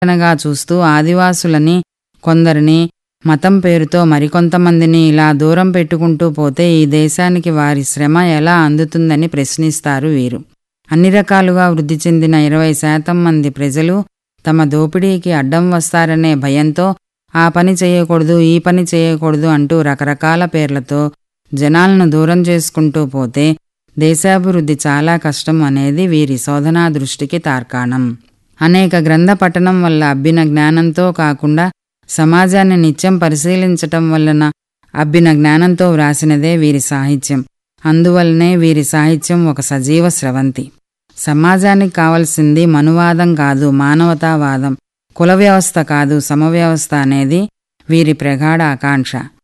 అనగా చూస్తూ ఆదివాసులని కొందరిని మతం పేరుతో మరికొంతమందిని ఇలా దూరం పెట్టుకుంటూ పోతే ఈ దేశానికి వారి శ్రమ ఎలా అందుతుందని ప్రశ్నిస్తారు వీరు అన్ని రకాలుగా వృద్ధి చెందిన ఇరవై శాతం మంది ప్రజలు తమ దోపిడీకి అడ్డం వస్తారనే భయంతో ఆ పని చేయకూడదు ఈ పని చేయకూడదు అంటూ రకరకాల పేర్లతో జనాలను దూరం చేసుకుంటూ పోతే దేశాభివృద్ధి చాలా కష్టం అనేది వీరి శోధనా దృష్టికి తార్కాణం అనేక గ్రంథ పఠనం వల్ల అబ్బిన జ్ఞానంతో కాకుండా సమాజాన్ని నిత్యం పరిశీలించటం వలన అబ్బిన జ్ఞానంతో వ్రాసినదే వీరి సాహిత్యం అందువల్లనే వీరి సాహిత్యం ఒక సజీవ స్రవంతి సమాజానికి కావలసింది మనువాదం కాదు మానవతావాదం కుల వ్యవస్థ కాదు సమవ్యవస్థ అనేది వీరి ప్రగాఢ ఆకాంక్ష